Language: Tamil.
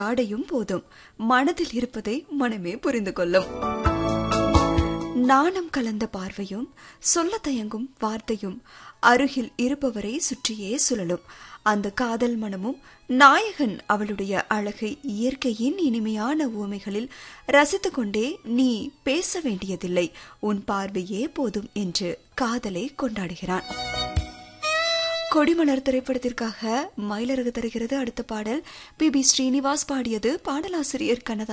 ஆடையும் போதும் மனதில் இருப்பதை மனமே புரிந்து கொள்ளும் நாணம் கலந்த பார்வையும் சொல்ல தயங்கும் வார்த்தையும் அருகில் இருப்பவரை சுற்றியே சுழலும் அந்த காதல் மனமும் நாயகன் அவளுடைய அழகை இயற்கையின் இனிமையான ஊமைகளில் ரசித்துக் கொண்டே நீ பேச வேண்டியதில்லை உன் பார்வையே போதும் என்று காதலை கொண்டாடுகிறான் கொடிமலர் திரைப்படத்திற்காக மயிலரகு தருகிறது அடுத்த பாடல் பி பி ஸ்ரீனிவாஸ் பாடியது பாடலாசிரியர் கனதா